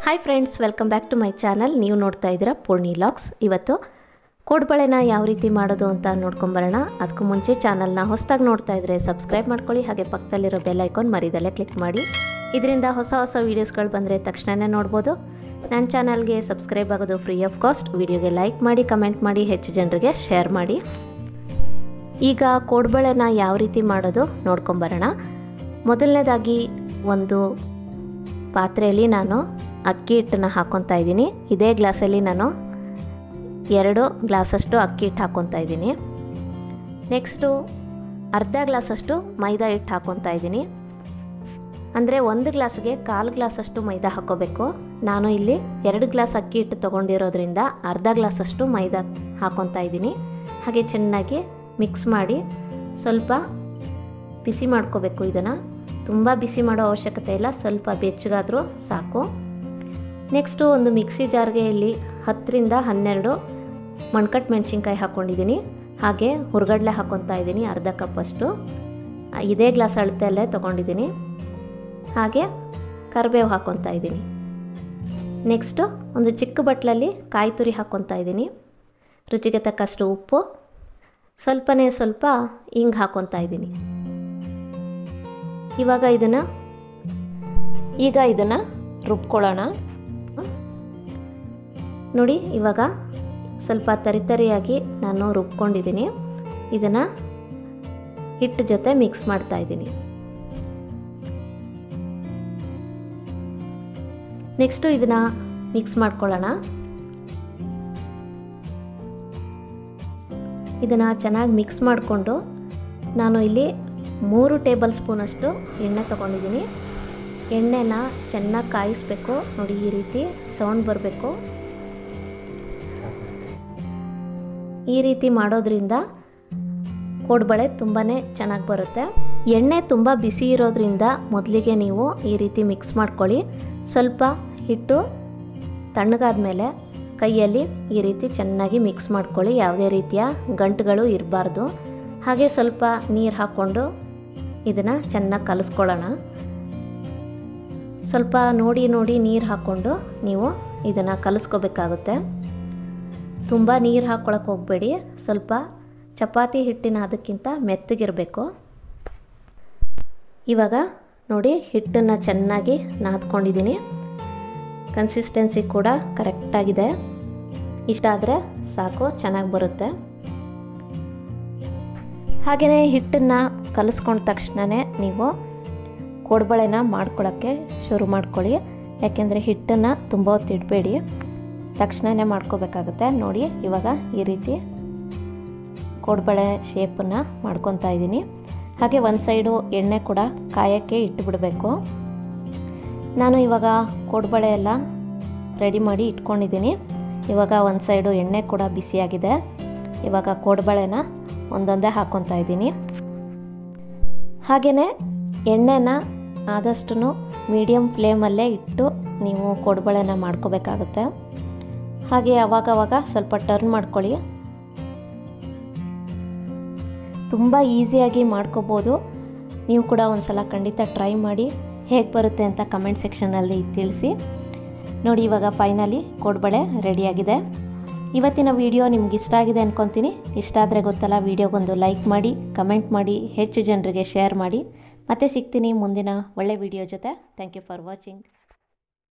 hi friends welcome back to my channel ನೀವು ನೋಡ್ತಾ ಇದ್ದೀರಾ ಪೂರ್ಣಿ ಲಾಗ್ಸ್ ಇವತ್ತು ಕೋಡ್ಬಳೆನ ಯಾವ ರೀತಿ ಮಾಡೋದು ಅಂತ ನೋಡ್ಕೊಂಬರೋಣ ಅದಕ್ಕೂ ಮುಂಚೆ ಚಾನಲ್ನ ಹೊಸದಾಗಿ ನೋಡ್ತಾ ಇದ್ದರೆ ಸಬ್ಸ್ಕ್ರೈಬ್ ಮಾಡ್ಕೊಳ್ಳಿ ಹಾಗೆ ಪಕ್ಕದಲ್ಲಿರೋ ಬೆಲ್ ಐಕಾನ್ ಮರಿದಲ್ಲೇ ಕ್ಲಿಕ್ ಮಾಡಿ ಇದರಿಂದ ಹೊಸ ಹೊಸ ವೀಡಿಯೋಸ್ಗಳು ಬಂದರೆ ತಕ್ಷಣವೇ ನೋಡ್ಬೋದು ನನ್ನ ಚಾನಲ್ಗೆ ಸಬ್ಸ್ಕ್ರೈಬ್ ಆಗೋದು ಫ್ರೀ ಆಫ್ ಕಾಸ್ಟ್ ವಿಡಿಯೋಗೆ ಲೈಕ್ ಮಾಡಿ ಕಮೆಂಟ್ ಮಾಡಿ ಹೆಚ್ಚು ಜನರಿಗೆ ಶೇರ್ ಮಾಡಿ ಈಗ ಕೋಡ್ಬಳೆನ ಯಾವ ರೀತಿ ಮಾಡೋದು ನೋಡ್ಕೊಂಬರೋಣ ಮೊದಲನೇದಾಗಿ ಒಂದು ಪಾತ್ರೆಯಲ್ಲಿ ನಾನು ಅಕ್ಕಿ ಹಿಟ್ಟನ್ನು ಹಾಕ್ಕೊತಾ ಇದ್ದೀನಿ ಇದೇ ಗ್ಲಾಸಲ್ಲಿ ನಾನು ಎರಡು ಗ್ಲಾಸಷ್ಟು ಅಕ್ಕಿ ಹಿಟ್ಟು ಹಾಕ್ಕೊತಾ ಇದ್ದೀನಿ ನೆಕ್ಸ್ಟು ಅರ್ಧ ಗ್ಲಾಸಷ್ಟು ಮೈದಾ ಹಿಟ್ಟು ಹಾಕ್ಕೊತಾ ಇದ್ದೀನಿ ಅಂದರೆ ಒಂದು ಗ್ಲಾಸ್ಗೆ ಕಾಲು ಗ್ಲಾಸಷ್ಟು ಮೈದಾ ಹಾಕ್ಕೋಬೇಕು ನಾನು ಇಲ್ಲಿ ಎರಡು ಗ್ಲಾಸ್ ಅಕ್ಕಿ ಹಿಟ್ಟು ತೊಗೊಂಡಿರೋದ್ರಿಂದ ಅರ್ಧ ಗ್ಲಾಸಷ್ಟು ಮೈದಾ ಹಾಕ್ಕೊತಾ ಇದ್ದೀನಿ ಹಾಗೆ ಚೆನ್ನಾಗಿ ಮಿಕ್ಸ್ ಮಾಡಿ ಸ್ವಲ್ಪ ಬಿಸಿ ಮಾಡ್ಕೋಬೇಕು ಇದನ್ನು ತುಂಬ ಬಿಸಿ ಮಾಡೋ ಅವಶ್ಯಕತೆ ಇಲ್ಲ ಸ್ವಲ್ಪ ಬೆಚ್ಚಗಾದರೂ ಸಾಕು ನೆಕ್ಸ್ಟು ಒಂದು ಮಿಕ್ಸಿ ಜಾರ್ಗೆ ಇಲ್ಲಿ ಹತ್ತರಿಂದ ಹನ್ನೆರಡು ಮಣ್ಕಟ್ಟು ಮೆಣಸಿನ್ಕಾಯಿ ಹಾಕ್ಕೊಂಡಿದ್ದೀನಿ ಹಾಗೆ ಹುರ್ಗಡ್ಲೆ ಹಾಕ್ಕೊತಾ ಇದ್ದೀನಿ ಅರ್ಧ ಕಪ್ಪಷ್ಟು ಇದೇ ಗ್ಲಾಸ್ ಅಳತೆಯಲ್ಲೇ ತೊಗೊಂಡಿದ್ದೀನಿ ಹಾಗೆ ಕರಿಬೇವು ಹಾಕ್ಕೊತಾ ಇದ್ದೀನಿ ನೆಕ್ಸ್ಟು ಒಂದು ಚಿಕ್ಕ ಬಟ್ಲಲ್ಲಿ ಕಾಯಿ ತುರಿ ಹಾಕ್ಕೊತಾ ಇದ್ದೀನಿ ರುಚಿಗೆ ತಕ್ಕಷ್ಟು ಉಪ್ಪು ಸ್ವಲ್ಪನೇ ಸ್ವಲ್ಪ ಹಿಂಗೆ ಹಾಕ್ಕೊತಾ ಇದ್ದೀನಿ ಇವಾಗ ಇದನ್ನು ಈಗ ಇದನ್ನು ರುಬ್ಕೊಳ್ಳೋಣ ನೋಡಿ ಇವಾಗ ಸ್ವಲ್ಪ ತರಿತರಿಯಾಗಿ ನಾನು ರುಬ್ಕೊಂಡಿದ್ದೀನಿ ಇದನ್ನು ಹಿಟ್ಟು ಜೊತೆ ಮಿಕ್ಸ್ ಮಾಡ್ತಾ ಇದ್ದೀನಿ ನೆಕ್ಸ್ಟು ಇದನ್ನು ಮಿಕ್ಸ್ ಮಾಡ್ಕೊಳ್ಳೋಣ ಇದನ್ನು ಚೆನ್ನಾಗಿ ಮಿಕ್ಸ್ ಮಾಡಿಕೊಂಡು ನಾನು ಇಲ್ಲಿ ಮೂರು ಟೇಬಲ್ ಸ್ಪೂನಷ್ಟು ಎಣ್ಣೆ ತೊಗೊಂಡಿದ್ದೀನಿ ಎಣ್ಣೆನ ಚೆನ್ನಾಗಿ ಕಾಯಿಸ್ಬೇಕು ನೋಡಿ ಈ ರೀತಿ ಸೌಂಡ್ ಬರಬೇಕು ಈ ರೀತಿ ಮಾಡೋದ್ರಿಂದ ಕೋಡ್ಬಳೆ ತುಂಬಾ ಚೆನ್ನಾಗಿ ಬರುತ್ತೆ ಎಣ್ಣೆ ತುಂಬ ಬಿಸಿ ಇರೋದ್ರಿಂದ ಮೊದಲಿಗೆ ನೀವು ಈ ರೀತಿ ಮಿಕ್ಸ್ ಮಾಡ್ಕೊಳ್ಳಿ ಸ್ವಲ್ಪ ಹಿಟ್ಟು ತಣ್ಣಗಾದ ಮೇಲೆ ಕೈಯಲ್ಲಿ ಈ ರೀತಿ ಚೆನ್ನಾಗಿ ಮಿಕ್ಸ್ ಮಾಡ್ಕೊಳ್ಳಿ ಯಾವುದೇ ರೀತಿಯ ಗಂಟುಗಳು ಇರಬಾರ್ದು ಹಾಗೆ ಸ್ವಲ್ಪ ನೀರು ಹಾಕ್ಕೊಂಡು ಇದನ್ನು ಚೆನ್ನಾಗಿ ಕಲಿಸ್ಕೊಳ್ಳೋಣ ಸ್ವಲ್ಪ ನೋಡಿ ನೋಡಿ ನೀರು ಹಾಕ್ಕೊಂಡು ನೀವು ಇದನ್ನು ಕಲಿಸ್ಕೋಬೇಕಾಗುತ್ತೆ ತುಂಬ ನೀರು ಹಾಕ್ಕೊಳಕ್ಕೆ ಹೋಗಬೇಡಿ ಸ್ವಲ್ಪ ಚಪಾತಿ ಹಿಟ್ಟಿನ ಅದಕ್ಕಿಂತ ಮೆತ್ತಗಿರಬೇಕು ಇವಾಗ ನೋಡಿ ಹಿಟ್ಟನ್ನು ಚೆನ್ನಾಗಿ ನಾದ್ಕೊಂಡಿದ್ದೀನಿ ಕನ್ಸಿಸ್ಟೆನ್ಸಿ ಕೂಡ ಕರೆಕ್ಟಾಗಿದೆ ಇಷ್ಟ ಆದರೆ ಸಾಕು ಚೆನ್ನಾಗಿ ಬರುತ್ತೆ ಹಾಗೆಯೇ ಹಿಟ್ಟನ್ನು ಕಲಿಸ್ಕೊಂಡ ತಕ್ಷಣವೇ ನೀವು ಕೋಡ್ಬಳೆನ ಮಾಡ್ಕೊಳ್ಳೋಕ್ಕೆ ಶುರು ಮಾಡ್ಕೊಳ್ಳಿ ಯಾಕೆಂದರೆ ಹಿಟ್ಟನ್ನು ತುಂಬ ಹೊತ್ತು ಇಡಬೇಡಿ ತಕ್ಷಣವೇ ಮಾಡ್ಕೋಬೇಕಾಗುತ್ತೆ ನೋಡಿ ಇವಾಗ ಈ ರೀತಿ ಕೋಡ್ಬಳೆ ಶೇಪನ್ನು ಮಾಡ್ಕೊತಾ ಇದ್ದೀನಿ ಹಾಗೆ ಒಂದು ಸೈಡು ಎಣ್ಣೆ ಕೂಡ ಕಾಯೋಕ್ಕೆ ಇಟ್ಟುಬಿಡಬೇಕು ನಾನು ಇವಾಗ ಕೋಡ್ಬಳೆ ಎಲ್ಲ ರೆಡಿ ಮಾಡಿ ಇಟ್ಕೊಂಡಿದ್ದೀನಿ ಇವಾಗ ಒಂದು ಸೈಡು ಎಣ್ಣೆ ಕೂಡ ಬಿಸಿಯಾಗಿದೆ ಇವಾಗ ಕೋಡ್ಬಳೆನ ಒಂದೊಂದೇ ಹಾಕ್ಕೊತಾ ಇದ್ದೀನಿ ಹಾಗೆಯೇ ಎಣ್ಣೆನ ಆದಷ್ಟು ಮೀಡಿಯಮ್ ಫ್ಲೇಮಲ್ಲೇ ಇಟ್ಟು ನೀವು ಕೋಡ್ಬಳೆನ ಮಾಡ್ಕೋಬೇಕಾಗುತ್ತೆ ಹಾಗೆ ಅವಾಗವಾಗ ಸ್ವಲ್ಪ ಟರ್ನ್ ಮಾಡ್ಕೊಳ್ಳಿ ತುಂಬ ಈಸಿಯಾಗಿ ಮಾಡ್ಕೋಬೋದು ನೀವು ಕೂಡ ಒಂದು ಸಲ ಖಂಡಿತ ಟ್ರೈ ಮಾಡಿ ಹೇಗೆ ಬರುತ್ತೆ ಅಂತ ಕಮೆಂಟ್ ಸೆಕ್ಷನಲ್ಲಿ ತಿಳಿಸಿ ನೋಡಿ ಇವಾಗ ಫೈನಲಿ ಕೋಡ್ಬಳೆ ರೆಡಿಯಾಗಿದೆ ಇವತ್ತಿನ ವಿಡಿಯೋ ನಿಮ್ಗೆ ಇಷ್ಟ ಆಗಿದೆ ಅಂದ್ಕೊತೀನಿ ಇಷ್ಟ ಆದರೆ ಗೊತ್ತಲ್ಲ ವಿಡಿಯೋಗೊಂದು ಲೈಕ್ ಮಾಡಿ ಕಮೆಂಟ್ ಮಾಡಿ ಹೆಚ್ಚು ಜನರಿಗೆ ಶೇರ್ ಮಾಡಿ ಮತ್ತೆ ಸಿಗ್ತೀನಿ ಮುಂದಿನ ಒಳ್ಳೆ ವಿಡಿಯೋ ಜೊತೆ ಥ್ಯಾಂಕ್ ಯು ಫಾರ್ ವಾಚಿಂಗ್